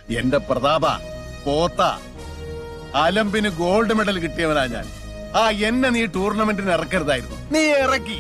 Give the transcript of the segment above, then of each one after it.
എന്റെ പ്രതാപ പോത്ത അലമ്പിന് gold medal കിട്ടിയവനാ ഞാൻ ആ എന്നെ നീ ടൂർണമെന്റിന് ഇറക്കരുതായിരുന്നു നീ ഇറക്കി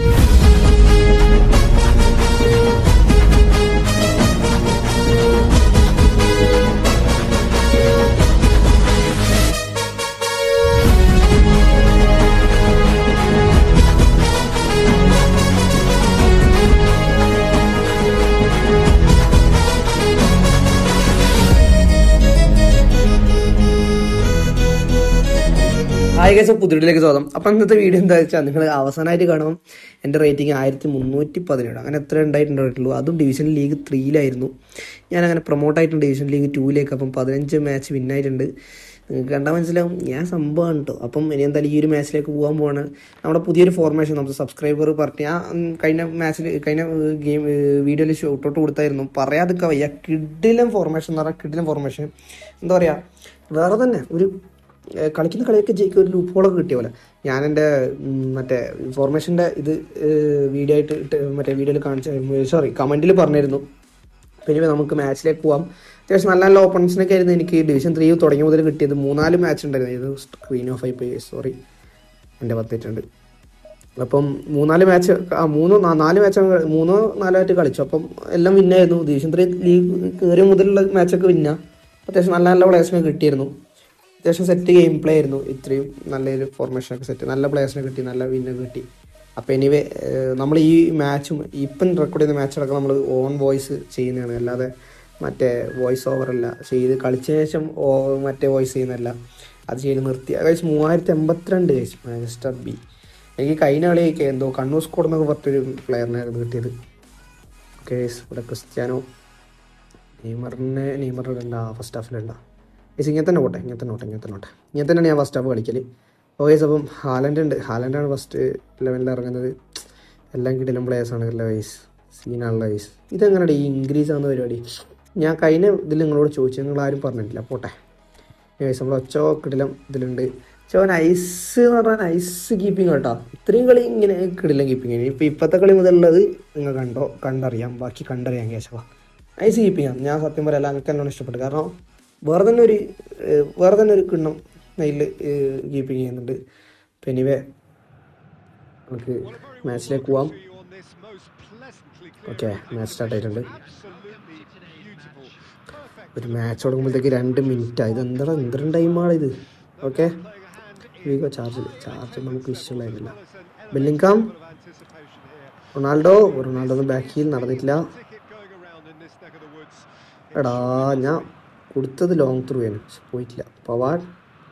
ഹായ് ഗൈസ് പുതിയയിലേക്ക് സ്വാഗതം അപ്പം ഇന്നത്തെ വീഡിയോ എന്താ വെച്ചാൽ നിങ്ങൾ അവസാനമായിട്ട് കാണുമ്പോൾ എൻ്റെ റേറ്റിംഗ് ആയിരത്തി മുന്നൂറ്റി പതിനേഴ് അങ്ങനെ എത്ര ഉണ്ടായിട്ടുണ്ടായിട്ടുള്ളൂ അതും ഡിവിഷൻ ലീഗ് ത്രീയിലായിരുന്നു ഞാൻ അങ്ങനെ പ്രൊമോട്ട് ആയിട്ടുണ്ട് ഡിവിഷൻ ലീഗ് ടൂയിലേക്ക് അപ്പം പതിനഞ്ച് മാച്ച് വിന്നായിട്ടുണ്ട് നിങ്ങൾക്ക് കണ്ടാൽ മനസ്സിലാവും ഞാൻ സംഭവമാണ് കേട്ടോ അപ്പം ഇനി എന്തായാലും ഈ ഒരു മാച്ചിലേക്ക് പോകാൻ പോവാണ് നമ്മുടെ പുതിയൊരു ഫോർമേഷൻ നമുക്ക് സബ്സ്ക്രൈബർ പറഞ്ഞ് ഞാൻ ഉം, കഴിഞ്ഞ മാച്ചിൽ കഴിഞ്ഞ ഗെയിം വീഡിയോയിൽ ഷോട്ടൗട്ട് കൊടുത്തായിരുന്നു പറയാതൊക്കെ വയ്യ കിഡിലം ഫോർമേഷൻ എന്ന് പറഞ്ഞാൽ കിഡിലം ഫോർമേഷൻ എന്താ പറയുക വേറെ തന്നെ ഒരു ഏഹ് കളിക്കുന്ന കളിയൊക്കെ ജയിക്കും ഒരു ലൂപ്പ് ഹോളൊക്കെ കിട്ടിയ പോലെ ഞാൻ എൻ്റെ ഉം, മറ്റേ ഇൻഫോർമേഷൻ്റെ ഇത് വീഡിയോ ആയിട്ട് ഇട്ട് മറ്റേ വീഡിയോയിൽ കാണിച്ച സോറി കമൻറ്റിൽ പറഞ്ഞിരുന്നു പിന്നെ നമുക്ക് മാച്ചിലേക്ക് പോവാം അത്യാവശ്യം നല്ല നല്ല ഓപ്പണൻസിനൊക്കെ ആയിരുന്നു എനിക്ക് ഡിവിഷൻ ത്രീ തുടങ്ങിയ മുതൽ കിട്ടിയത് മൂന്നാല് മാച്ച് ഉണ്ടായിരുന്നു ഇത് സ്ക്രീൻ ഓഫ് ആയി പോയി സോറി എൻ്റെ പത്തിട്ടുണ്ട് അപ്പം മൂന്നാല് മാച്ച് ആ മൂന്നോ നാ- നാല് മാച്ച് മൂന്നോ നാലോ ആയിട്ട് കളിച്ചു അപ്പം എല്ലാം വിന്നായിരുന്നു ഡിവിഷൻ ത്രീ ലീഗ് കയറിയ മുതലുള്ള മാച്ചൊക്കെ വിന്ന അത്യാവശ്യം നല്ല നല്ല പ്ലേയേഴ്സിനെ കിട്ടിയിരുന്നു അത്യാവശ്യം സെറ്റ് ഗെയിം പ്ലേ ആയിരുന്നു ഇത്രയും നല്ലൊരു ഫോർമേഷനൊക്കെ സെറ്റ് നല്ല പ്ലേയേഴ്സിനെ കിട്ടി നല്ല വിന്നൊക്കെ കിട്ടി അപ്പോൾ എനിവേ നമ്മൾ ഈ മാച്ചും ഇപ്പം റെക്കോർഡ് ചെയ്യുന്ന മാച്ചുകളൊക്കെ നമ്മൾ ഓൺ വോയിസ് ചെയ്യുന്നതാണ് അല്ലാതെ മറ്റേ വോയിസ് ഓവർ അല്ല ചെയ്ത് കളിച്ച ശേഷം ഓ- മറ്റേ വോയിസ് ചെയ്യുന്നതല്ല അത് ചെയ്ത് നിർത്തി കഴിച്ച് മൂവായിരത്തി എൺപത്തിരണ്ട് കഴിച്ചു മാഞ്ചസ്റ്റർ ബി എനിക്ക് കഴിഞ്ഞ കളിയൊക്കെ എന്തോ കണ്ണൂർ സ്കോഡ് എന്നൊക്കെ പറഞ്ഞൊരു പ്ലെയറിനായിരുന്നു കിട്ടിയത് ഓക്കെ ഇവിടെ ക്രിസ്ത്യാനോ നെയ്മറിനെ നെയ്മർ ഇടണ്ട ഫസ്റ്റ് ഹാഫിലുണ്ട ഏസ് ഇങ്ങനെ തന്നെ പോട്ടെ ഇങ്ങനെ തന്നെ പോട്ടെ ഇങ്ങനെ തന്നെ പോട്ടെ ഇങ്ങനെ തന്നെയാണ് ഞാൻ ഫസ്റ്റ് ഹാഫ് കളിക്കൽ ഓക്കെ അപ്പം ഹാലൻഡ് ഉണ്ട് ഹാലൻഡാണ് ഫസ്റ്റ് ലെവലിൽ ഇറങ്ങുന്നത് എല്ലാം കിട്ടിലും പ്ലേയേഴ്സാണ് ഉള്ള വയസ്സ് സീനാണുള്ള വയസ്സ് ഇതെങ്ങനെയാണ് ഈ ഇൻക്രീസ് ആവുന്ന പരിപാടി ഞാൻ കഴിഞ്ഞ ഇതിൽ നിങ്ങളോട് ചോദിച്ചു നിങ്ങൾ ആരും പറഞ്ഞിട്ടില്ല പോട്ടെ വയസ്സ് നമ്മൾ ഒച്ച കിടിലം ഇതിലുണ്ട് ചോ നൈസ് എന്ന് പറഞ്ഞാൽ നൈസ് കീപ്പിംഗ് കേട്ടോ ഇത്രയും കളി ഇങ്ങനെ കിടിലം കീപ്പിംഗ് ഇപ്പം ഇപ്പോഴത്തെ കളി മുതലുള്ളത് നിങ്ങൾ കണ്ടോ കണ്ടറിയാം ബാക്കി കണ്ടറിയാം കേശവ നൈസ് കീപ്പിംഗ് ആണ് ഞാൻ സത്യം പറയാം എനിക്ക് എന്നോട് ഇഷ്ടപ്പെട്ടു കാരണം വേറെ തന്നെ ഒരു ഏഹ്, വേറെ തന്നെ ഒരു കിണ്ണം നൈൽ കീപ്പിംഗ് ചെയ്യുന്നുണ്ട് അപ്പം എനിവേ നമുക്ക് മാച്ചിലേക്ക് പോവാം ഓക്കെ മാച്ച് സ്റ്റാർട്ട് ആയിട്ടുണ്ട് ഒരു മാച്ച് തുടങ്ങുമ്പോഴത്തേക്ക് രണ്ട് മിനിറ്റാണ് ഇത് എന്താ എന്തൊരു ടൈമാണ് ഇത് ഓക്കെ വീഗോ ചാർജ് ചാർജ് നമുക്ക് ഇഷ്ടമുള്ളതായിരുന്നില്ല ബെല്ലിങ്കാം റൊണാൾഡോ റൊണാൾഡോ ഒന്നും ബാക്ക് ഹീൽ നടന്നിട്ടില്ല എടാ ഞാൻ കൊടുത്തത് ലോങ് ത്രൂ ആണ് പക്ഷെ പോയിട്ടില്ല പവാഡ്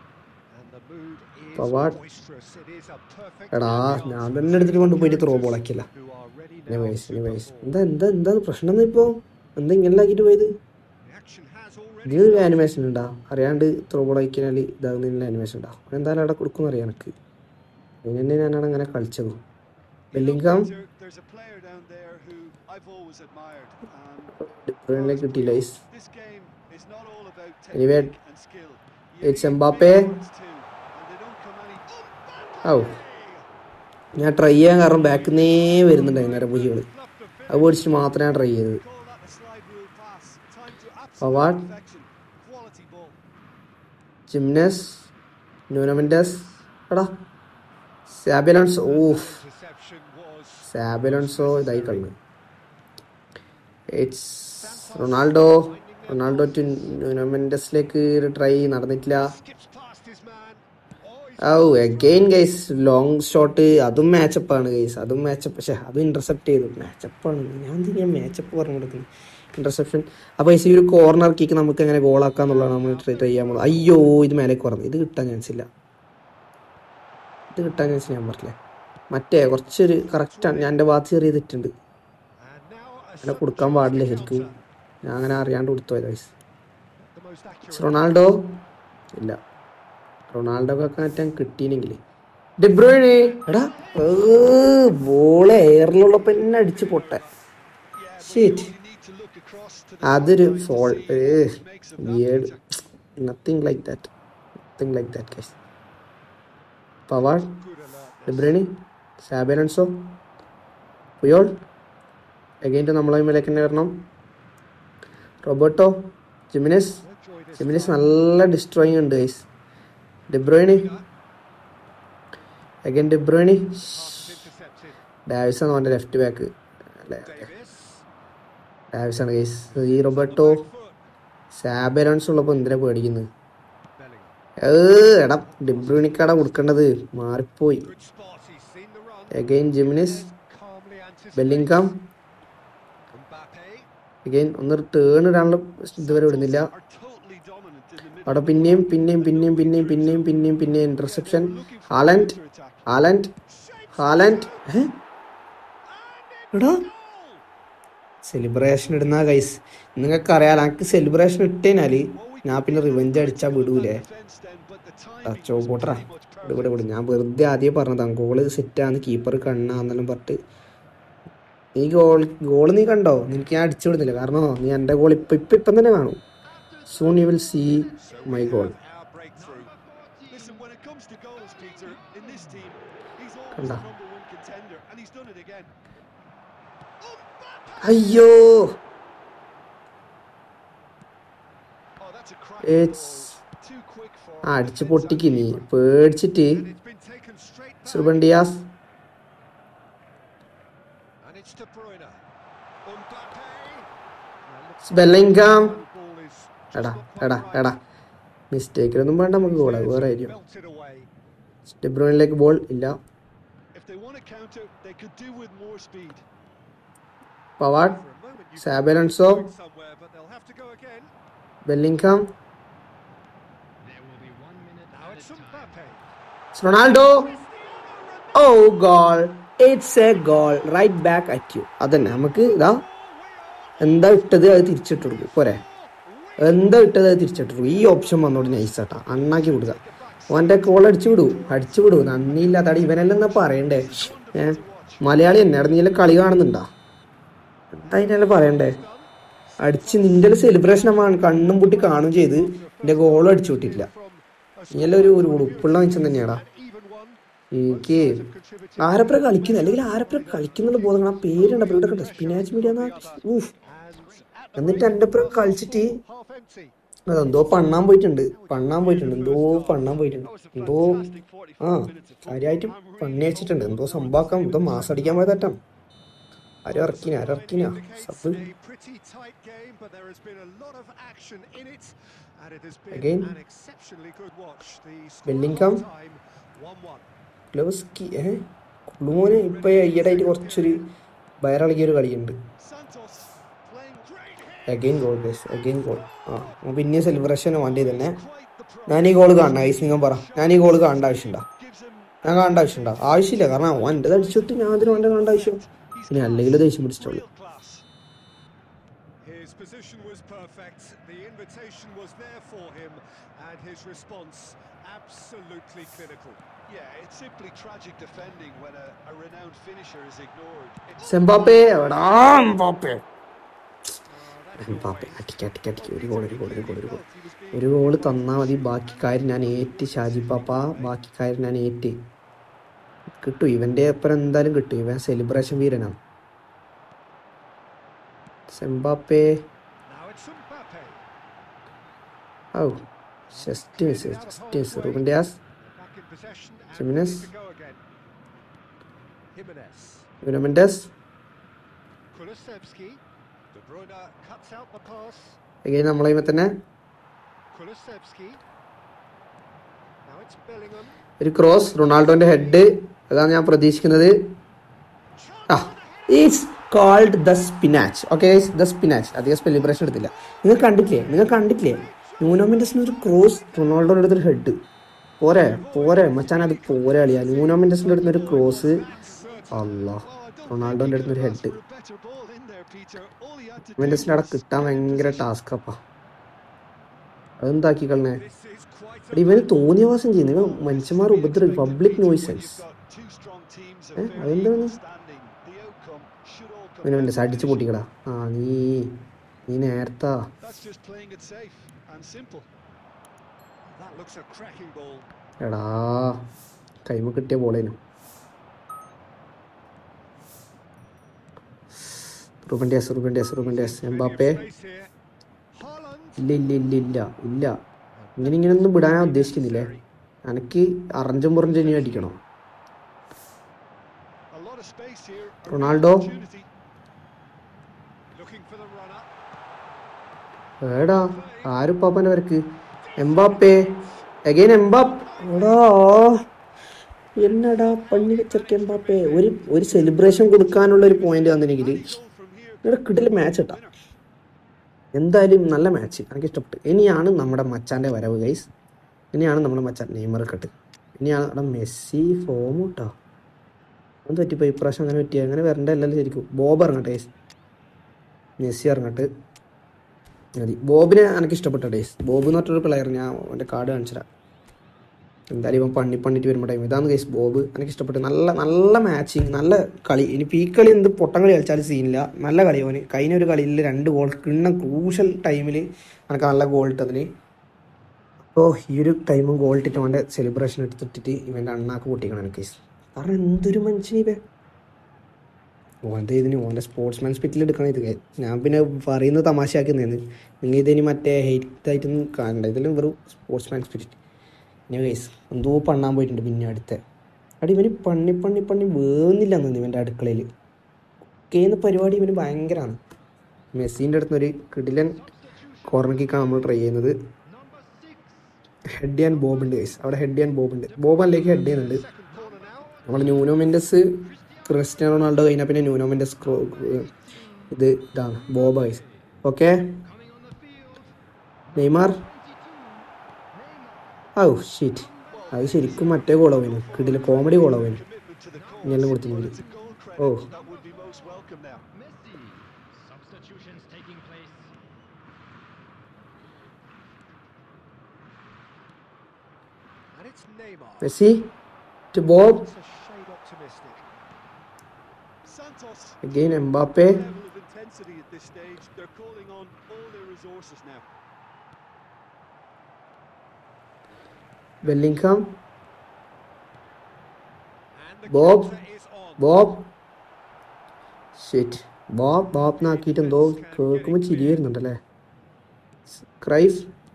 പവാഡ് എടാ ഞാൻ തന്നെ എടുത്തിട്ട് കൊണ്ട് പോയിട്ട് ത്രോ ബോളാക്കിയല്ല എനിവേസ് എനിവേസ് എന്താ എന്താ എന്താ പ്രശ്നം ഇപ്പോൾ എന്താ ഇങ്ങനെ ആക്കിയിട്ട് പോയത് ഇതിനൊരു ആനിമേഷൻ ഉണ്ടാ അറിയാണ്ട് ത്രോ ബോൾ അയക്കാൽ ഇതാകുന്നതിനുള്ള ആനിമേഷൻ ഉണ്ടാവും എന്തായാലും അവിടെ കൊടുക്കും അറിയാം എനിക്ക് അതിന് തന്നെ ഞാനാണ് അങ്ങനെ കളിച്ചത് Bellingham There's a player down there who I've always admired. Um, ഡിഫറൻറ്റിലേക്ക് കിട്ടി lies this game is not all about Anyway, technique and skill. it's Mbappe. Ones too, and they don't come any. ഔ ഞാൻ try ചെയ്യാൻ കാരണം ബാക്കിൽ നിന്നേ വരുന്നുണ്ടായി നേരെ പൂജികൾ അത് പേടിച്ചിട്ട് മാത്രമേ ഞാൻ ട്രൈ ചെയ്തത് Call that a slide rule pass. Time to absolute Pavard. perfection. Quality ball. Jimenez Nuno Mendes എടാ സാബിലൻസ് ഓഫ് Reception was സാബിലൻസോ ഇതായി കളഞ്ഞു ഇറ്റ്സ് റൊണാൾഡോ റൊണാൾഡോ ടു ന്യൂനമെൻഡസിലേക്ക് ട്രൈ നടന്നിട്ടില്ല skips past his man. Oh, ഔ അഗെയിൻ ഗൈസ് ലോങ് ഷോട്ട് അതും മാച്ചപ്പാണ് ഗൈസ് അതും മാച്ചപ്പ് പക്ഷേ അതും ഇന്റർസെപ്റ്റ് ചെയ്തു മാച്ചപ്പാണ് ഞാൻ എന്തിനാ മാച്ചപ്പ് പറഞ്ഞു കൊടുക്കുന്നത് ഇന്റർസെപ്ഷൻ അപ്പോൾ ഈ ഒരു കോർണർ കിക്ക് നമുക്ക് എങ്ങനെ ഗോളാക്കാം എന്നുള്ളതാണ് നമ്മൾ ട്രൈ ചെയ്യാൻ പോകുന്നത് അയ്യോ ഇത് മേലേക്ക് പറഞ്ഞു ഇത് കിട്ടാൻ ചാൻസ് ഇല്ല ഇത് കിട്ടാൻ ചാൻസ് ഞാൻ പറഞ്ഞില്ലേ മറ്റേ കുറച്ചൊരു കറക്റ്റാണ് ഞാൻ എൻ്റെ ഭാഗത്ത് ചെറിയ തെറ്റുണ്ട് and now a അങ്ങനെ കൊടുക്കാൻ പാടില്ല ശരിക്കും ഞാൻ അങ്ങനെ അറിയാണ്ട് കൊടുത്തു പോയത് guys the most accurate. Ronaldo ഇല്ല റൊണാൾഡോക്കൊക്കെ മറ്റേ കിട്ടീനെങ്കിൽ ഡിബ്രോയിന് എടാ ബോള് എയറിലുള്ളപ്പോ എന്നെ അടിച്ച് പൊട്ടെ ഷീറ്റ് You need to look across to അതൊരു ഫോൾ വിയേഡ് nothing like that nothing like that case Pavard De Bruyne സാബിയലൻസോ പുയോൾ അഗൈൻറ്റ് നമ്മളെ മേലേക്ക് തന്നെ വരണം റോബർട്ടോ ജിമിനസ് ജിമിനസ് നല്ല ഡിസ്ട്രോയിങ് ഉണ്ട് guys De Bruyne again De Bruyne Intercepted. Davis ആണ് അവൻ്റെ ലെഫ്റ്റ് ബാക്ക് അല്ലേ Davis. ഡാവിസ് ആണ് ഗൈസ് ഈ റോബർട്ടോ Foot. സാബലൻസ് ഉള്ളപ്പോൾ എന്തിനാ പേടിക്കുന്നത് Bellingham. ഏ എടാ ഡിബ്രോയിനിക്കാടാ കൊടുക്കേണ്ടത് മാറിപ്പോയി Good spot. He's seen the run. Again Jimenez Calmly anticipates. Bellingham Mbappe. Again ഒന്ന് ടേൺ ഇടാനുള്ള ഇതുവരെ വിടുന്നില്ല Are totally dominant in the middle. അവിടെ പിന്നെയും പിന്നെയും പിന്നെയും പിന്നെയും പിന്നെയും പിന്നെയും പിന്നെയും ഇന്റർസെപ്ഷൻ ഹാലൻഡ് ഹാലൻഡ് ഹാലൻഡ് ഏ? എടാ സെലിബ്രേഷൻ ഇടുന്ന ഗൈസ് നിങ്ങൾക്ക് അറിയാലോ എനിക്ക് സെലിബ്രേഷൻ ഇട്ടേനാല് ഞാൻ പിന്നെ റിവെഞ്ച് അടിച്ചാ വിടൂലേ Defense then, but the timing ചോ പോട്ടറാ ഇവിടെ ഇവിടെ ഇവിടെ ഞാൻ വെറുതെ ആദ്യം പറഞ്ഞതാണ് ഗോള് സെറ്റാന്ന് കീപ്പർ കണ്ണാന്നെല്ലാം പറഞ്ഞിട്ട് നീ ഗോൾ ഗോള് നീ കണ്ടോ നിനക്ക് ഞാൻ അടിച്ചു വിടുന്നില്ല കാരണം നീ എൻ്റെ ഗോൾ ഇപ്പം ഇപ്പം ഇപ്പം തന്നെ കാണും soon you will see my goal our breakthrough. Listen, when it comes to goals, Peter, in this team, he's always Kanda. the number one contender, and he's done it again. അയ്യോ Oh, that's a crack. It's Too quick for ആ അടിച്ച് പൊട്ടിക്ക് നീ പേടിച്ചിട്ട് and it's been taken straight back. Ruben Dias And it's De Bruyne. Mbappe. Bellingham The ball is just എടാ not quite എടാ right. എടാ മിസ്റ്റേക്കിലൊന്നും വേണ്ട നമുക്ക് ഗോളാ വേറെ കാര്യം Belted away. ഡിബ്രോയിനിലേക്ക് ബോൾ ഇല്ല If they want to counter, they could do with more speed. Pavard For a moment, you സാബലൻസോ thought somewhere, but they'll have to go again. Bellingham Now it's Mbappe. Ronaldo oh goal it's a goal right back at you അതന്നെ നമുക്ക് ഇതാ എന്താ ഇട്ടത് അത് തിരിച്ചിട്ട് കൊടുക്കും പോരെ എന്താ ഇട്ടത് അത് തിരിച്ചിട്ട് കൊടുക്കും ഈ ഓപ്ഷൻ വന്നോട് നൈസാട്ടാ അണ്ണാക്കി കൊടുക്കുക ഓൻ്റെ കോൾ അടിച്ചു വിടൂ അടിച്ചു വിടൂ നന്ദിയില്ലാത്ത ഇവനെല്ലാം എന്നാ പറയണ്ടേ ഏ മലയാളി തന്നെ അവിടെ നീല കളി കാണുന്നുണ്ടാ എന്താ അതിനെല്ലാം പറയണ്ടേ അടിച്ച് നിന്റെ സെലിബ്രേഷൻ ആണ് കണ്ണും പൊട്ടി കാണുകയും ചെയ്ത് നിന്റെ ഗോളും അടിച്ചു വിട്ടിട്ടില്ല നീയെല്ലാം ഒരു ഒരു ഉടുപ്പുള്ള മനുഷ്യൻ തന്നെയാടാ Even one. എനിക്ക് ആരപ്പുറ കളിക്കുന്നത് അല്ലെങ്കിൽ ആരപ്പുറ കളിക്കുന്നുള്ള ബോധങ്ങൾ ആ പേരുണ്ട് അപ്പോൾ ഇവിടെ സ്പിനാച്ച് മീഡിയ ഊഫ് എന്നിട്ട് എൻ്റെ അപ്പുറം കളിച്ചിട്ട് Half empty. അതെന്തോ പണ്ണാൻ പോയിട്ടുണ്ട് പണ്ണാൻ പോയിട്ടുണ്ട് എന്തോ പണ്ണാൻ പോയിട്ടുണ്ട് എന്തോ ആ കാര്യമായിട്ട് പണ്ണി വെച്ചിട്ടുണ്ട് എന്തോ സംഭവം എന്തോ മാസം അടിക്കാൻ പോയ തെറ്റാം ആരും ഇറക്കിന ആരും ഇറക്കിന Indicates sub a pretty tight game, but there has been a lot of action in it, and it has been Again. an exceptionally good watch. The score Bellingham. at time 1-1. ഗ്ലൗസ്കി ഏഹ് കുളുമോന് ഇപ്പൊ ഈയിടെയായിട്ട് കുറച്ചൊരു വയറിളകിയ ഒരു കളിയുണ്ട് Santos playing great hit. Again goal guys again goal ആ അപ്പൊ പിന്നെ സെലിബ്രേഷൻ വേണ്ടി തന്നെ Quite the pro. ഞാൻ ഈ ഗോൾ കാണണ്ട ഐസ് നിങ്ങൾ പറ ഞാൻ ഈ ഗോൾ കാണേണ്ട ആവശ്യമുണ്ടോ Gives him ഞാൻ കാണേണ്ട ആവശ്യമുണ്ടോ ആവശ്യമില്ല കാരണം അവൻ എൻ്റെ അടിച്ചിട്ട് ഞാൻ അതിന് വേണ്ട കാണേണ്ട ആവശ്യം പിന്നെ അല്ലെങ്കിൽ ദേഷ്യം പിടിച്ചിട്ടുള്ളൂ real class. His position was perfect. The invitation was there for him, and his response absolutely clinical. Yeah, it's simply tragic defending when a, a renowned finisher is ignored. It's സെമ്പാപ്പേ എവിടാ എംബാപ്പേ എംബാപ്പെ അടിക്ക അടിക്ക അടിക്ക ഒരു goal ഒരു goal ഒരു goal ഒരു goal ഒരു goal തന്നാൽ മതി ബാക്കി കാര്യം ഞാൻ ഏറ്റ് ഷാജി പാപ്പ ബാക്കി കാര്യം ഞാൻ ഏറ്റ് കിട്ടും ഇവൻ്റെ അപ്പുറം എന്തായാലും കിട്ടും ഇവൻ സെലിബ്രേഷൻ വീരനാണ് സെമ്പാപ്പേ now it's Mbappe. ഔ just miss just miss Ruben Dias Back in possession and Jimenez. ready to go again. Jimenez. Nuno Mendes Kulusevski. De Bruyne cuts out the pass. Again നമ്മളെ ഇവ തന്നെ Kulusevski. Now it's Bellingham. ഒരു cross റൊണാൾഡോന്റെ head അതാണ് ഞാൻ പ്രതീക്ഷിക്കുന്നത് ആ is cold the spinach okay the spinach അധികം സെലിബ്രേഷൻ എടുത്തില്ല നിങ്ങൾ കണ്ടിട്ടില്ലേ നിങ്ങൾ കണ്ടിട്ടില്ലേ ന്യൂനോമെൻറ്റസിന് ഒരു ക്രോസ് റൊണാൾഡോയുടെ അടുത്തൊരു ഹെഡ് പോരെ പോരെ മച്ചാൻ അത് പോരെ കളിയാ ന്യൂനോമെൻറ്റസിൻ്റെ അടുത്ത് ഒരു ക്രോസ് അല്ല റൊണാൾഡോന്റെ അടുത്ത് ഒരു head A better ball in there, Peter. All he had to do ന്യൂനോമെൻറ്റസിൻ്റെ അവിടെ കിട്ടാൻ ഭയങ്കര ടാസ്ക് അപ്പാ അതെന്താക്കി കളഞ്ഞേ This is quite എടാ ഇവന് തോന്നിയവാസം ചെയ്യുന്നു ഇവൻ മനുഷ്യന്മാർ ഉപദ്രവി public nuisance got two strong teams Eh, of അതെന്താണ്? very equal standing. The outcome should all come. ഇവനുണ്ട് അടിച്ചു പൊട്ടിക്കടാ ആ നീ നീ നേരത്താ That's just playing it safe and simple. That looks a cracking ball. എടാ കൈമ കിട്ടിയ ബോളേനു Ruben Dias Ruben Dias Ruben Dias Mbappe Space here. Haaland. ഇല്ല ഇല്ല ഇല്ല ഇല്ല ഇല്ല ഇങ്ങനെ ഇങ്ങനെയൊന്നും വിടാൻ ഞാൻ ഉദ്ദേശിക്കുന്നില്ലേ എനിക്ക് അറഞ്ചും പുറഞ്ചും ഇനി അടിക്കണോ A lot of space here. a real Ronaldo. opportunity. Looking for the runner. ഏടാ ആരുപ്പാപ്പൻ്റെ വരക്ക് എംബാപ്പേ അഗൈൻ എംബാപ്പ് എടാ എന്നടാ പണി ചെറുക്ക എംബാപ്പേ ഒരു ഒരു സെലിബ്രേഷൻ കൊടുക്കാനുള്ള ഒരു പോയിന്റ് തന്നിനെങ്കിൽ Goal from here. ഇവിടെ കിട്ടില്ല മാച്ച് ഇട്ടാ എന്തായാലും നല്ല മാച്ച് എനിക്ക് ഇഷ്ടപ്പെട്ടു ഇനിയാണ് നമ്മുടെ മച്ചാൻ്റെ വരവ് ഗൈസ് ഇനിയാണ് നമ്മുടെ മച്ചാൻ നെയ്മർ കട്ട് ഇനിയാണ് അവിടെ മെസ്സി ഫോം കേട്ടോ അത് പറ്റിപ്പോയി ഇപ്രാവശ്യം അങ്ങനെ പറ്റിയ അങ്ങനെ വരണ്ടല്ലോ ശരിക്കും ബോബ് ഇറങ്ങട്ടെ ഗൈസ് മെസ്സി ഇറങ്ങട്ടെ മതി ബോബിനെ എനിക്ക് ഇഷ്ടപ്പെട്ട ഡേയ്സ് ബോബ് എന്ന് പറഞ്ഞൊരു പ്ലെയർ ഞാൻ അവൻ്റെ കാർഡ് കാണിച്ചുതരാം എന്തായാലും ഇവൻ പണി പണിട്ട് വരുമ്പോൾ ടൈം ഇതാണ് ഗൈസ് ബോബ് എനിക്ക് ഇഷ്ടപ്പെട്ടു നല്ല നല്ല മാച്ചിങ് നല്ല കളി ഇനിയിപ്പോൾ ഈ കളി എന്ത് പൊട്ടം കളി കളിച്ചാലും സീനില്ല നല്ല കളി അവന് കഴിഞ്ഞ ഒരു കളിയിൽ രണ്ട് ഗോൾ കിണ്ണ ക്രൂഷ്യൽ ടൈമിൽ എനിക്ക് നല്ല ഗോൾ ഇട്ടതിന് അപ്പോൾ ഈ ഒരു ടൈമും ഗോൾ ഇട്ടിട്ട് അവൻ്റെ സെലിബ്രേഷൻ എടുത്തിട്ടിട്ട് ഇവൻ്റെ അണ്ണാക്ക് പൊട്ടിക്കണം എനിക്ക് കാരണം എന്തൊരു മനുഷ്യനിവേ ഓൻ്റെ ഇതിന് ഓൻ്റെ സ്പോർട്സ്മാൻ സ്പിറ്റിൽ എടുക്കണം ഇത് ഞാൻ പിന്നെ പറയുന്നത് തമാശയാക്കുന്നതെന്ന് നിങ്ങൾ ഇതിന് മറ്റേ ഹെയ്റ്റ് ആയിട്ടൊന്നും കാണണ്ട ഇതിലും വെറും സ്പോർട്സ്മാൻ സ്പിരിറ്റ് ഞാൻ കേസ് എന്തോ പണ്ണാൻ പോയിട്ടുണ്ട് പിന്നെ അടുത്ത അടി ഇവന് പണ്ണി പണ്ണി പണ്ണി വേവുന്നില്ല എന്ന് ഇവൻ്റെ അടുക്കളയിൽ ചെയ്യുന്ന പരിപാടി ഇവന് ഭയങ്കരമാണ് മെസ്സിൻ്റെ അടുത്തുനിന്നൊരു കിടിലൻ കോർണർ കിക്കാണ് നമ്മൾ ട്രൈ ചെയ്യുന്നത് ഹെഡ് ആൻഡ് ബോബ് ഉണ്ട് കേസ് അവിടെ ഹെഡ് ആൻഡ് ബോബ് ഉണ്ട് ബോബ് അല്ലെങ്കിൽ ഹെഡ് ചെയ്യുന്നുണ്ട് Corner now. നമ്മൾ ന്യൂനോ മെൻഡസ് ക്രിസ്ത്യാനോ റൊണാൾഡോ കഴിഞ്ഞാൽ പിന്നെ ന്യൂനോ മെൻഡസ് ക്രോ ഇത് ഇതാണ് ബോബ guys okay Neymar oh shit അത് ശരിക്കും മറ്റേ കോളാവുന്നു കിടില കോമഡി കോളാവുന്നു Commitment to the cause. ഇങ്ങനെ കൊടുത്തിട്ടുണ്ട് It's a goal credit. Oh. That would be most welcome now. Messi. Substitutions taking place. And it's Neymar. Messi to bob It's a shade optimistic. Santos. Again Mbappe Level of intensity at this stage. They're calling on all their resources now. Bellingham And the Bob. counter is on. Bob shit bob bob നാക്കിയിട്ട് എന്തോ കേൾക്കുമ്പോൾ ചിരി വരുന്നുണ്ടല്ലേ ക്രൈസ്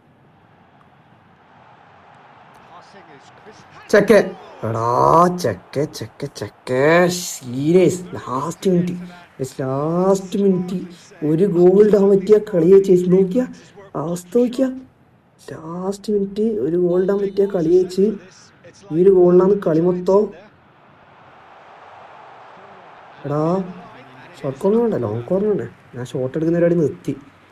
Passing is Chris. ചെക്ക എടാ ചെക്ക ചെക്ക ചെക്ക serious last minute last minute ഒരു ഗോൾ ഇടാൻ പറ്റിയ കളിയെ ചേച്ചി നോക്കിയ അവസ്ഥ നോക്കിയ ലാസ്റ്റ് മിനിറ്റ് ഒരു ഗോൾ ഇടാൻ പറ്റിയ കളി വെച്ച് ഈ ഒരു ഗോളിനാണ് കളി മൊത്തം എടാ ഷോർട്ട് കോർണർ വേണ്ട ലോങ് കോർണർ വേണ്ടേ ഞാൻ ഷോട്ട് എടുക്കുന്ന പരിപാടി നിർത്തി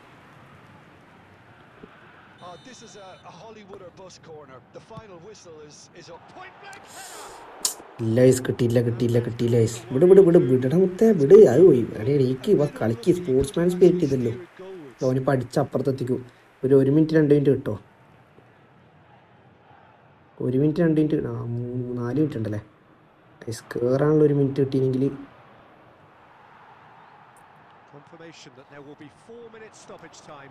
Oh, this is a, a Hollywood or bus corner. The final whistle is, is a point blank header. ഇല്ല ഐസ് കിട്ടിയില്ല കിട്ടിയില്ല കിട്ടിയില്ല ഐസ് വിട് വിട് വിട് വിടണം മുത്തേ വിട് അത് പോയി എടേ എനിക്ക് ഇവ കളിക്ക് സ്പോർട്സ്മാൻ സ്പിരിറ്റ് ഇതല്ലോ ഓന് പഠിച്ച് അപ്പുറത്തെത്തിക്കും ഒരു ഒരു മിനിറ്റ് രണ്ട് മിനിറ്റ് കിട്ടോ ഒരു മിനിറ്റ് രണ്ട് മിനിറ്റ് ആ മൂന്ന് നാല് മിനിറ്റ് ഉണ്ടല്ലേ ഐസ് കയറാനുള്ള ഒരു മിനിറ്റ് കിട്ടിയെങ്കിൽ Confirmation that there will be four minutes stoppage time.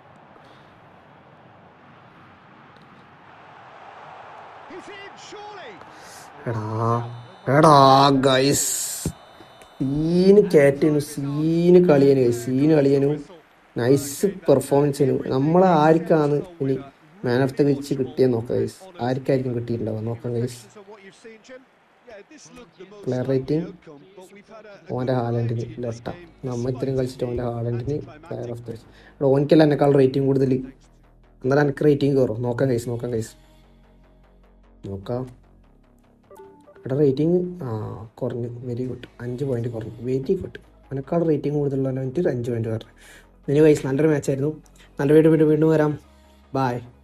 He's in, surely. എടാ എടാ ഗൈസ് സീന് കയറ്റേനു സീന് കളിയനു guys. സീന് കളിയനു നൈസ് പെർഫോമൻസ് ചെയ്യണു നമ്മളെ ആർക്കാണ് ഇനി മാൻ ഓഫ് ദ വെച്ച് കിട്ടിയെന്ന് നോക്കാം ഗൈസ് ആർക്കായിരിക്കും കിട്ടിയിട്ടുണ്ടാവുക നോക്കാം guys Questions on what you've seen, Jim? Yeah, this looked the most Player likely rating. outcome, but we've had a- a ഓൻ്റെ good ഹാലൻഡിന് advantage in this ലെട്ട game, നമ്മ despite ഇത്രയും കളിച്ചിട്ട് ഓൻ്റെ some ഹാലൻഡിന് anticlimactic പ്ലെയർ ഓഫ് ദ വെച്ച് ഓനിക്കല്ല എന്നെക്കാൾ റേറ്റിംഗ് കൂടുതൽ എന്നാലും എനിക്ക് റേറ്റിംഗ് കയറും നോക്കാം ഗൈസ് നോക്കാം ഗൈസ് നോക്കാം ഇവിടെ റേറ്റിംഗ് ആ കുറഞ്ഞു വെരി ഗുഡ് അഞ്ച് പോയിന്റ് കുറഞ്ഞു വെരി ഗുഡ് അതിനേക്കാൾ റേറ്റിംഗ് കൂടുതലുള്ള എനിക്ക് അഞ്ച് പോയിന്റ് കുറഞ്ഞു ഇനി വൈസ് നല്ലൊരു മാച്ചായിരുന്നു നല്ല വീണ്ടും വീണ്ടും വീണ്ടും വരാം ബായ്